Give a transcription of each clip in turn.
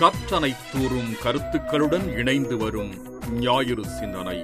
கற்றனை தூறும் கருத்துக்களுடன் இணைந்து வரும் ஞாயிறு சிந்தனை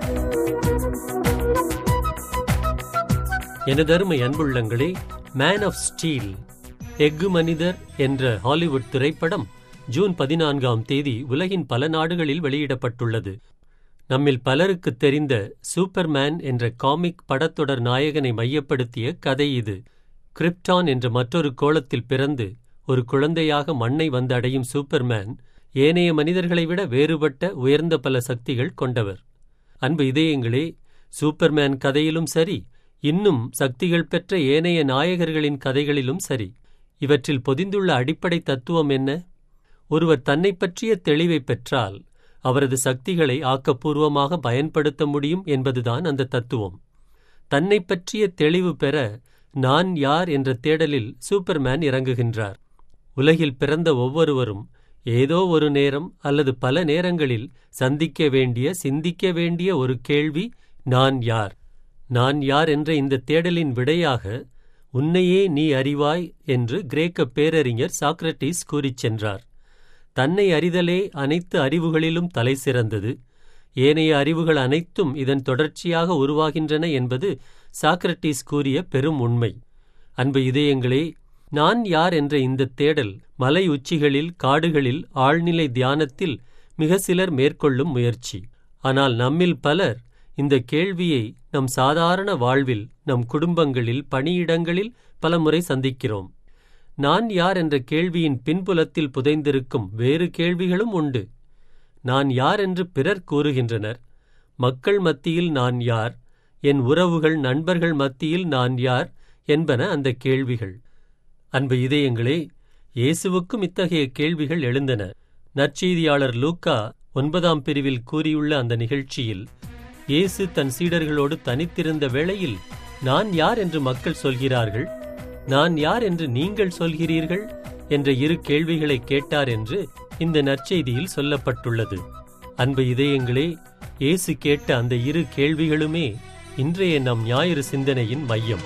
எனதருமை அன்புள்ளங்களே மேன் ஆஃப் ஸ்டீல் எஃகு மனிதர் என்ற ஹாலிவுட் திரைப்படம் ஜூன் பதினான்காம் தேதி உலகின் பல நாடுகளில் வெளியிடப்பட்டுள்ளது நம்மில் பலருக்கு தெரிந்த சூப்பர்மேன் என்ற காமிக் படத்தொடர் நாயகனை மையப்படுத்திய கதை இது கிரிப்டான் என்ற மற்றொரு கோளத்தில் பிறந்து ஒரு குழந்தையாக மண்ணை வந்தடையும் சூப்பர்மேன் ஏனைய மனிதர்களை விட வேறுபட்ட உயர்ந்த பல சக்திகள் கொண்டவர் அன்பு இதயங்களே சூப்பர்மேன் கதையிலும் சரி இன்னும் சக்திகள் பெற்ற ஏனைய நாயகர்களின் கதைகளிலும் சரி இவற்றில் பொதிந்துள்ள அடிப்படை தத்துவம் என்ன ஒருவர் தன்னை பற்றிய தெளிவை பெற்றால் அவரது சக்திகளை ஆக்கப்பூர்வமாக பயன்படுத்த முடியும் என்பதுதான் அந்த தத்துவம் தன்னை பற்றிய தெளிவு பெற நான் யார் என்ற தேடலில் சூப்பர்மேன் இறங்குகின்றார் உலகில் பிறந்த ஒவ்வொருவரும் ஏதோ ஒரு நேரம் அல்லது பல நேரங்களில் சந்திக்க வேண்டிய சிந்திக்க வேண்டிய ஒரு கேள்வி நான் யார் நான் யார் என்ற இந்த தேடலின் விடையாக உன்னையே நீ அறிவாய் என்று கிரேக்க பேரறிஞர் சாக்ரட்டிஸ் கூறிச் சென்றார் தன்னை அறிதலே அனைத்து அறிவுகளிலும் தலை சிறந்தது ஏனைய அறிவுகள் அனைத்தும் இதன் தொடர்ச்சியாக உருவாகின்றன என்பது சாக்ரட்டிஸ் கூறிய பெரும் உண்மை அன்பு இதயங்களே நான் யார் என்ற இந்த தேடல் மலை உச்சிகளில் காடுகளில் ஆழ்நிலை தியானத்தில் மிக சிலர் மேற்கொள்ளும் முயற்சி ஆனால் நம்மில் பலர் இந்த கேள்வியை நம் சாதாரண வாழ்வில் நம் குடும்பங்களில் பணியிடங்களில் பலமுறை சந்திக்கிறோம் நான் யார் என்ற கேள்வியின் பின்புலத்தில் புதைந்திருக்கும் வேறு கேள்விகளும் உண்டு நான் யார் என்று பிறர் கூறுகின்றனர் மக்கள் மத்தியில் நான் யார் என் உறவுகள் நண்பர்கள் மத்தியில் நான் யார் என்பன அந்த கேள்விகள் அன்பு இதயங்களே இயேசுவுக்கும் இத்தகைய கேள்விகள் எழுந்தன நற்செய்தியாளர் லூக்கா ஒன்பதாம் பிரிவில் கூறியுள்ள அந்த நிகழ்ச்சியில் இயேசு தன் சீடர்களோடு தனித்திருந்த வேளையில் நான் யார் என்று மக்கள் சொல்கிறார்கள் நான் யார் என்று நீங்கள் சொல்கிறீர்கள் என்ற இரு கேள்விகளை கேட்டார் என்று இந்த நற்செய்தியில் சொல்லப்பட்டுள்ளது அன்பு இதயங்களே இயேசு கேட்ட அந்த இரு கேள்விகளுமே இன்றைய நம் ஞாயிறு சிந்தனையின் மையம்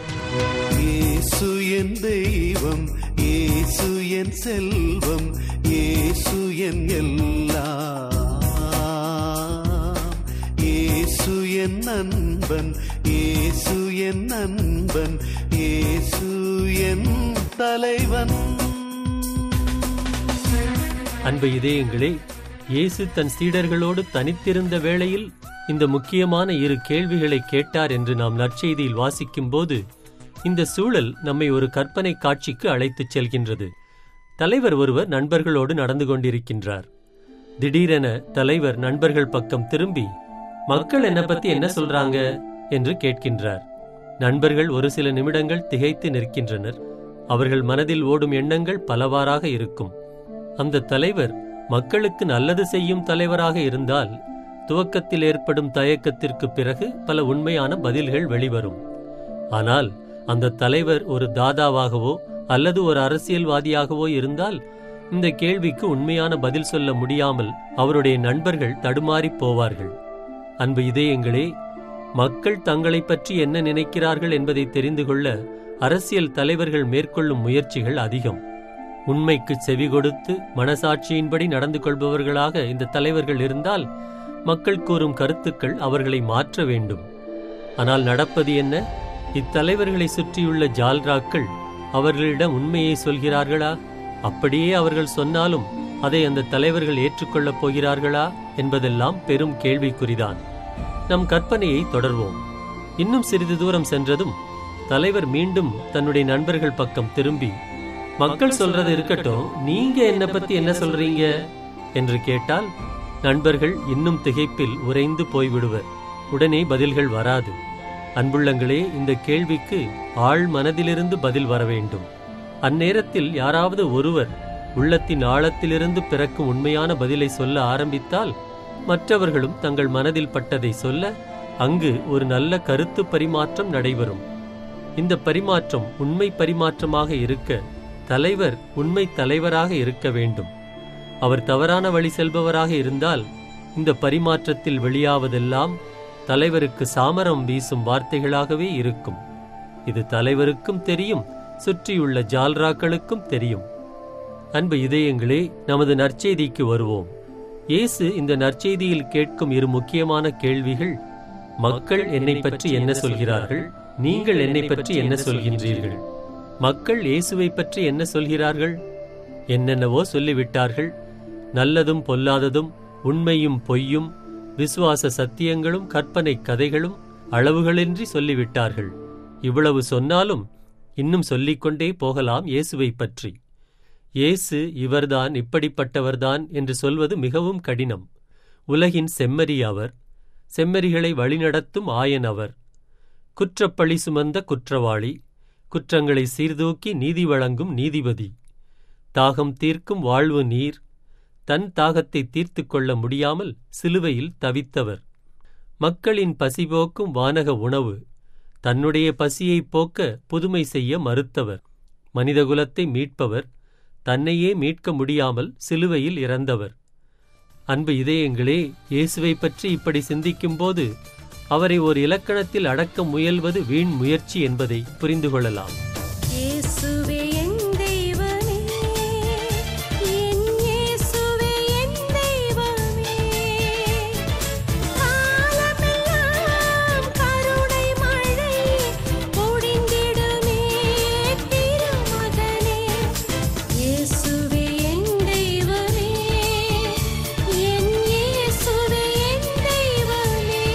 இயேசு என் தெய்வம் இயேசு என் செல்வம் இயேசு என் எல்லாம் இயேசு என் நண்பன் இயேசு என் நண்பன் இயேசு என் தலைவன் அன்பு இதயங்களே இயேசு தன் சீடர்களோடு தனித்திருந்த வேளையில் இந்த முக்கியமான இரு கேள்விகளை கேட்டார் என்று நாம் நற்செய்தியில் வாசிக்கும்போது இந்த சூழல் நம்மை ஒரு கற்பனை காட்சிக்கு அழைத்துச் செல்கின்றது தலைவர் ஒருவர் நண்பர்களோடு நடந்து கொண்டிருக்கின்றார் திடீரென தலைவர் நண்பர்கள் பக்கம் திரும்பி மக்கள் என்ன பத்தி என்ன சொல்றாங்க என்று கேட்கின்றார் நண்பர்கள் ஒரு சில நிமிடங்கள் திகைத்து நிற்கின்றனர் அவர்கள் மனதில் ஓடும் எண்ணங்கள் பலவாறாக இருக்கும் அந்த தலைவர் மக்களுக்கு நல்லது செய்யும் தலைவராக இருந்தால் துவக்கத்தில் ஏற்படும் தயக்கத்திற்கு பிறகு பல உண்மையான பதில்கள் வெளிவரும் ஆனால் அந்த தலைவர் ஒரு தாதாவாகவோ அல்லது ஒரு அரசியல்வாதியாகவோ இருந்தால் இந்த கேள்விக்கு உண்மையான பதில் சொல்ல முடியாமல் அவருடைய நண்பர்கள் தடுமாறிப் போவார்கள் அன்பு இதயங்களே மக்கள் தங்களை பற்றி என்ன நினைக்கிறார்கள் என்பதை தெரிந்து கொள்ள அரசியல் தலைவர்கள் மேற்கொள்ளும் முயற்சிகள் அதிகம் உண்மைக்கு செவி கொடுத்து மனசாட்சியின்படி நடந்து கொள்பவர்களாக இந்த தலைவர்கள் இருந்தால் மக்கள் கூறும் கருத்துக்கள் அவர்களை மாற்ற வேண்டும் ஆனால் நடப்பது என்ன இத்தலைவர்களை சுற்றியுள்ள ஜால்ராக்கள் அவர்களிடம் உண்மையை சொல்கிறார்களா அப்படியே அவர்கள் சொன்னாலும் அதை அந்த தலைவர்கள் ஏற்றுக்கொள்ளப் போகிறார்களா என்பதெல்லாம் பெரும் கேள்விக்குறிதான் நம் கற்பனையை தொடர்வோம் இன்னும் சிறிது தூரம் சென்றதும் தலைவர் மீண்டும் தன்னுடைய நண்பர்கள் பக்கம் திரும்பி மக்கள் சொல்றது இருக்கட்டும் நீங்க என்ன பத்தி என்ன சொல்றீங்க என்று கேட்டால் நண்பர்கள் இன்னும் திகைப்பில் உறைந்து போய்விடுவர் உடனே பதில்கள் வராது அன்புள்ளங்களே இந்த கேள்விக்கு ஆழ் மனதிலிருந்து பதில் வர வேண்டும் அந்நேரத்தில் யாராவது ஒருவர் உள்ளத்தின் ஆழத்திலிருந்து பிறக்கும் உண்மையான பதிலை சொல்ல ஆரம்பித்தால் மற்றவர்களும் தங்கள் மனதில் பட்டதை சொல்ல அங்கு ஒரு நல்ல கருத்து பரிமாற்றம் நடைபெறும் இந்த பரிமாற்றம் உண்மை பரிமாற்றமாக இருக்க தலைவர் உண்மை தலைவராக இருக்க வேண்டும் அவர் தவறான வழி செல்பவராக இருந்தால் இந்த பரிமாற்றத்தில் வெளியாவதெல்லாம் தலைவருக்கு சாமரம் வீசும் வார்த்தைகளாகவே இருக்கும் இது தலைவருக்கும் தெரியும் சுற்றியுள்ள ஜால்ராக்களுக்கும் தெரியும் அன்பு இதயங்களே நமது நற்செய்திக்கு வருவோம் இயேசு இந்த நற்செய்தியில் கேட்கும் இரு முக்கியமான கேள்விகள் மக்கள் என்னை பற்றி என்ன சொல்கிறார்கள் நீங்கள் என்னை பற்றி என்ன சொல்கின்றீர்கள் மக்கள் இயேசுவை பற்றி என்ன சொல்கிறார்கள் என்னென்னவோ சொல்லிவிட்டார்கள் நல்லதும் பொல்லாததும் உண்மையும் பொய்யும் விசுவாச சத்தியங்களும் கற்பனை கதைகளும் அளவுகளின்றி சொல்லிவிட்டார்கள் இவ்வளவு சொன்னாலும் இன்னும் சொல்லிக்கொண்டே போகலாம் இயேசுவை பற்றி இயேசு இவர்தான் இப்படிப்பட்டவர்தான் என்று சொல்வது மிகவும் கடினம் உலகின் செம்மறி அவர் செம்மறிகளை வழிநடத்தும் ஆயன் அவர் குற்றப்பழி சுமந்த குற்றவாளி குற்றங்களை சீர்தூக்கி நீதி வழங்கும் நீதிபதி தாகம் தீர்க்கும் வாழ்வு நீர் தன் தாகத்தை தீர்த்து கொள்ள முடியாமல் சிலுவையில் தவித்தவர் மக்களின் பசி போக்கும் வானக உணவு தன்னுடைய பசியை போக்க புதுமை செய்ய மறுத்தவர் மனிதகுலத்தை மீட்பவர் தன்னையே மீட்க முடியாமல் சிலுவையில் இறந்தவர் அன்பு இதயங்களே இயேசுவை பற்றி இப்படி சிந்திக்கும்போது அவரை ஒரு இலக்கணத்தில் அடக்க முயல்வது வீண் முயற்சி என்பதை புரிந்து கொள்ளலாம் இயேசுவே என் தெய்வமே என் இயேசுவே என் தெய்வமே காலமெல்லாம் கருணை மழை பொழிந்திடுமே திருமகனே இயேசுவே என் தெய்வமே என் இயேசுவே என் தெய்வமே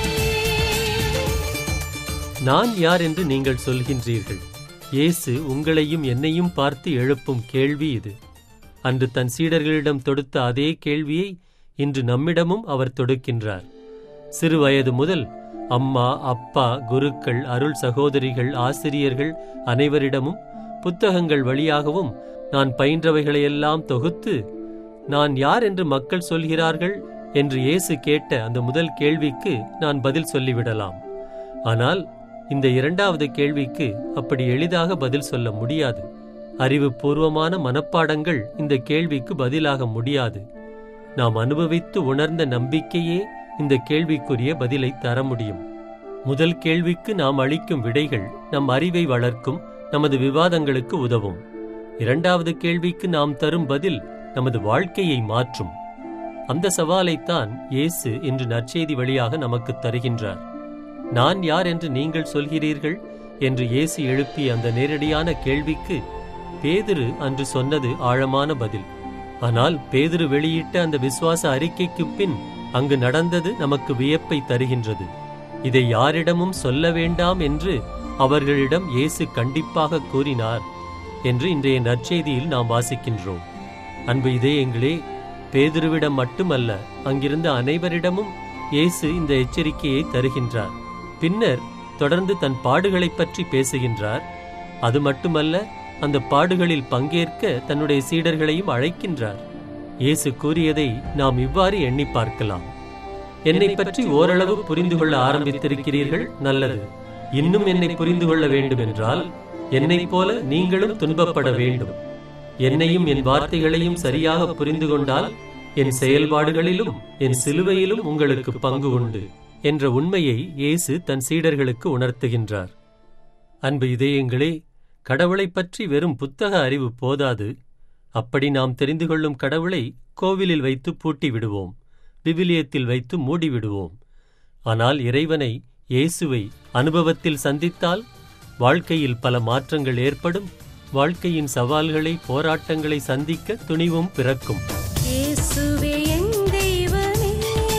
நான் யார் என்று நீங்கள் சொல்கின்றீர்கள் இயேசு உங்களையும் என்னையும் பார்த்து எழுப்பும் கேள்வி இது அன்று தன் சீடர்களிடம் தொடுத்த அதே கேள்வியை இன்று நம்மிடமும் அவர் தொடுக்கின்றார் சிறுவயது முதல் அம்மா அப்பா குருக்கள் அருள் சகோதரிகள் ஆசிரியர்கள் அனைவரிடமும் புத்தகங்கள் வழியாகவும் நான் பயின்றவைகளையெல்லாம் தொகுத்து நான் யார் என்று மக்கள் சொல்கிறார்கள் என்று இயேசு கேட்ட அந்த முதல் கேள்விக்கு நான் பதில் சொல்லிவிடலாம் ஆனால் இந்த இரண்டாவது கேள்விக்கு அப்படி எளிதாக பதில் சொல்ல முடியாது அறிவுபூர்வமான மனப்பாடங்கள் இந்த கேள்விக்கு பதிலாக முடியாது நாம் அனுபவித்து உணர்ந்த நம்பிக்கையே இந்த கேள்விக்குரிய பதிலை தர முடியும் முதல் கேள்விக்கு நாம் அளிக்கும் விடைகள் நம் அறிவை வளர்க்கும் நமது விவாதங்களுக்கு உதவும் இரண்டாவது கேள்விக்கு நாம் தரும் பதில் நமது வாழ்க்கையை மாற்றும் அந்த சவாலைத்தான் இயேசு இன்று நற்செய்தி வழியாக நமக்கு தருகின்றார் நான் யார் என்று நீங்கள் சொல்கிறீர்கள் என்று இயேசு எழுப்பிய அந்த நேரடியான கேள்விக்கு பேதுரு அன்று சொன்னது ஆழமான பதில் ஆனால் பேதுரு வெளியிட்ட அந்த விசுவாச அறிக்கைக்குப் பின் அங்கு நடந்தது நமக்கு வியப்பை தருகின்றது இதை யாரிடமும் சொல்ல வேண்டாம் என்று அவர்களிடம் இயேசு கண்டிப்பாக கூறினார் என்று இன்றைய நற்செய்தியில் நாம் வாசிக்கின்றோம் அன்பு இதயங்களே பேதுருவிடம் மட்டுமல்ல அங்கிருந்த அனைவரிடமும் இயேசு இந்த எச்சரிக்கையை தருகின்றார் பின்னர் தொடர்ந்து தன் பாடுகளைப் பற்றி பேசுகின்றார் அது மட்டுமல்ல அந்த பாடுகளில் பங்கேற்க தன்னுடைய சீடர்களையும் அழைக்கின்றார் இயேசு கூறியதை நாம் இவ்வாறு எண்ணி பார்க்கலாம் என்னை பற்றி ஓரளவு புரிந்து கொள்ள ஆரம்பித்திருக்கிறீர்கள் நல்லது இன்னும் என்னை புரிந்து கொள்ள வேண்டுமென்றால் என்னைப் போல நீங்களும் துன்பப்பட வேண்டும் என்னையும் என் வார்த்தைகளையும் சரியாக புரிந்து கொண்டால் என் செயல்பாடுகளிலும் என் சிலுவையிலும் உங்களுக்கு பங்கு உண்டு என்ற உண்மையை இயேசு தன் சீடர்களுக்கு உணர்த்துகின்றார் அன்பு இதயங்களே கடவுளைப் பற்றி வெறும் புத்தக அறிவு போதாது அப்படி நாம் தெரிந்து கொள்ளும் கடவுளை கோவிலில் வைத்து பூட்டி விடுவோம் விவிலியத்தில் வைத்து மூடி விடுவோம் ஆனால் இறைவனை இயேசுவை அனுபவத்தில் சந்தித்தால் வாழ்க்கையில் பல மாற்றங்கள் ஏற்படும் வாழ்க்கையின் சவால்களை போராட்டங்களை சந்திக்க துணிவும் பிறக்கும் இயேசுவே என் தெய்வமே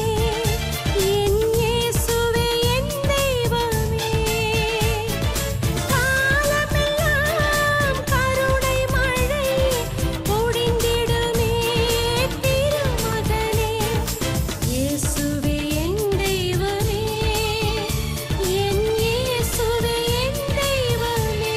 என் இயேசுவே என் தெய்வமே காலமெல்லாம் கருணை மழை பொழிந்திடுமே திருமகனே இயேசுவே என் தெய்வமே என் இயேசுவே என் தெய்வமே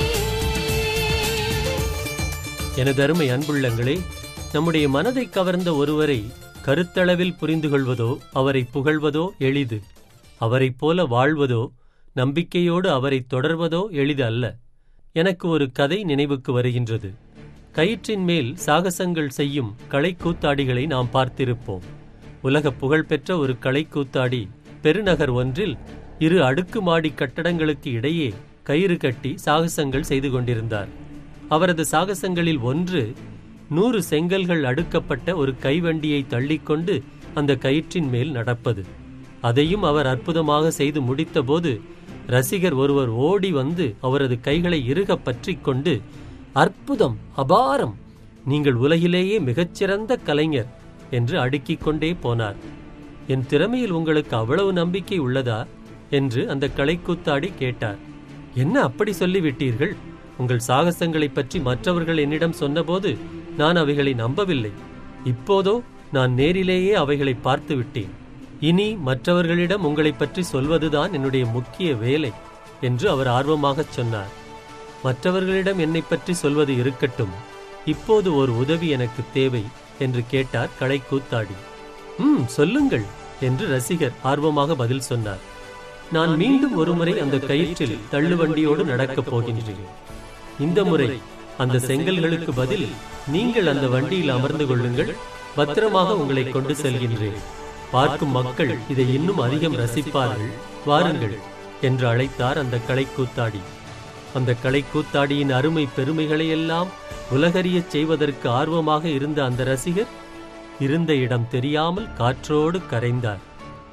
எனதருமை அன்புள்ளங்களே நம்முடைய மனதை கவர்ந்த ஒருவரை கருத்தளவில் புரிந்து கொள்வதோ அவரை புகழ்வதோ எளிது அவரைப் போல வாழ்வதோ நம்பிக்கையோடு அவரை தொடர்வதோ எளிது அல்ல எனக்கு ஒரு கதை நினைவுக்கு வருகின்றது கயிற்றின் மேல் சாகசங்கள் செய்யும் கலைக்கூத்தாடிகளை நாம் பார்த்திருப்போம் உலக புகழ்பெற்ற ஒரு கலைக்கூத்தாடி பெருநகர் ஒன்றில் இரு அடுக்குமாடி கட்டடங்களுக்கு இடையே கயிறு கட்டி சாகசங்கள் செய்து கொண்டிருந்தார் அவரது சாகசங்களில் ஒன்று நூறு செங்கல்கள் அடுக்கப்பட்ட ஒரு கைவண்டியை தள்ளிக்கொண்டு அந்த கயிற்றின் மேல் நடப்பது அதையும் அவர் அற்புதமாக செய்து முடித்தபோது ரசிகர் ஒருவர் ஓடி வந்து அவரது கைகளை இறுகப் பற்றிக் கொண்டு அற்புதம் அபாரம் நீங்கள் உலகிலேயே மிகச்சிறந்த கலைஞர் என்று அடுக்கிக் கொண்டே போனார் என் திறமையில் உங்களுக்கு அவ்வளவு நம்பிக்கை உள்ளதா என்று அந்த கலைக்கூத்தாடி கேட்டார் என்ன அப்படி சொல்லிவிட்டீர்கள் உங்கள் சாகசங்களைப் பற்றி மற்றவர்கள் என்னிடம் சொன்னபோது நான் அவைகளை நம்பவில்லை இப்போதோ நான் நேரிலேயே அவைகளை பார்த்து விட்டேன் இனி மற்றவர்களிடம் உங்களைப் பற்றி சொல்வதுதான் என்னுடைய முக்கிய வேலை என்று அவர் ஆர்வமாகச் சொன்னார் மற்றவர்களிடம் என்னைப் பற்றி சொல்வது இருக்கட்டும் இப்போது ஒரு உதவி எனக்கு தேவை என்று கேட்டார் கலைக்கூத்தாடி ம் சொல்லுங்கள் என்று ரசிகர் ஆர்வமாக பதில் சொன்னார் நான் மீண்டும் ஒருமுறை அந்த கயிற்றில் தள்ளுவண்டியோடு நடக்கப் போகின்றேன் இந்த முறை அந்த செங்கல்களுக்கு பதில் நீங்கள் அந்த வண்டியில் அமர்ந்து கொள்ளுங்கள் பத்திரமாக உங்களை கொண்டு செல்கின்றேன் பார்க்கும் மக்கள் இதை இன்னும் அதிகம் ரசிப்பார்கள் வாருங்கள் என்று அழைத்தார் அந்த கலைக்கூத்தாடி அந்த கலைக்கூத்தாடியின் அருமை பெருமைகளையெல்லாம் உலகறியச் செய்வதற்கு ஆர்வமாக இருந்த அந்த ரசிகர் இருந்த இடம் தெரியாமல் காற்றோடு கரைந்தார்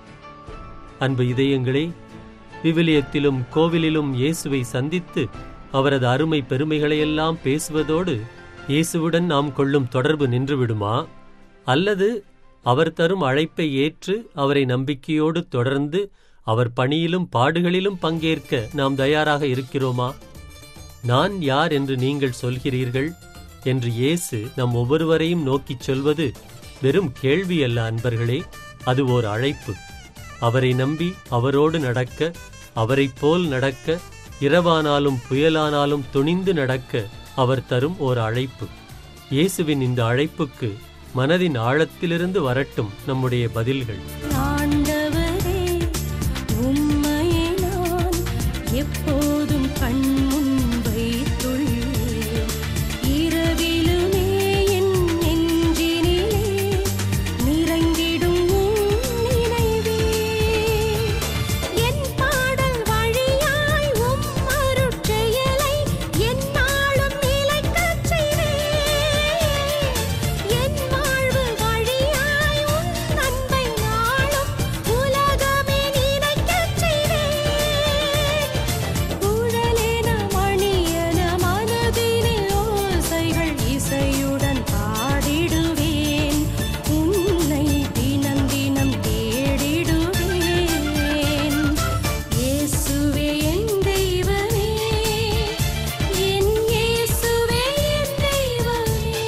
அன்பு இதயங்களே விவிலியத்திலும் கோவிலிலும் இயேசுவை சந்தித்து அவரது அருமை பெருமைகளையெல்லாம் பேசுவதோடு இயேசுவுடன் நாம் கொள்ளும் தொடர்பு நின்றுவிடுமா அல்லது அவர் தரும் அழைப்பை ஏற்று அவரை நம்பிக்கையோடு தொடர்ந்து அவர் பணியிலும் பாடுகளிலும் பங்கேற்க நாம் தயாராக இருக்கிறோமா நான் யார் என்று நீங்கள் சொல்கிறீர்கள் என்று இயேசு நம் ஒவ்வொருவரையும் நோக்கிச் சொல்வது வெறும் கேள்வி அல்ல அன்பர்களே அது ஓர் அழைப்பு அவரை நம்பி அவரோடு நடக்க அவரைப் போல் நடக்க இரவானாலும் புயலானாலும் துணிந்து நடக்க அவர் தரும் ஓர் அழைப்பு இயேசுவின் இந்த அழைப்புக்கு மனதின் ஆழத்திலிருந்து வரட்டும் நம்முடைய பதில்கள் ஆண்டவரே உம்மையே நான் எப்போதும் கண்முன் வைத்துள்ளேன் இரவிலுமே என் நெஞ்சினிலே நிறைந்திடும் உம் நினைவே என் பாடல் வழியாய் உம் அருட்செயலை எந்நாளும் நிலைக்கச் செய்வேன் என் வாழ்வு வழியாய் உன் அன்பை நாளும் உலகமே நினைக்கச் செய்வேன் குழலென மணியென மனதினில் ஓசைகள் இசையுடன் பாடிடுவேன் உன்னை தினம் தினம் தேடிடுவேன் இயேசுவே என் தெய்வமே என் இயேசுவே என் தெய்வமே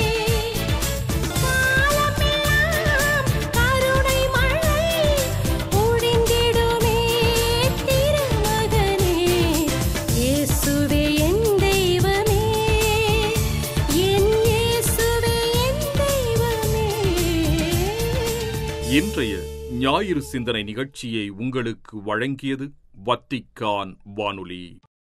காலமெல்லாம் கருணை மழை பொழிந்திடுமே திருமகனே இயேசுவே என் தெய்வமே என் இயேசுவே என் தெய்வமே இன்றைய ஞாயிறு சிந்தனை நிகழ்ச்சியை உங்களுக்கு வழங்கியது வத்திக்கான் வானொலி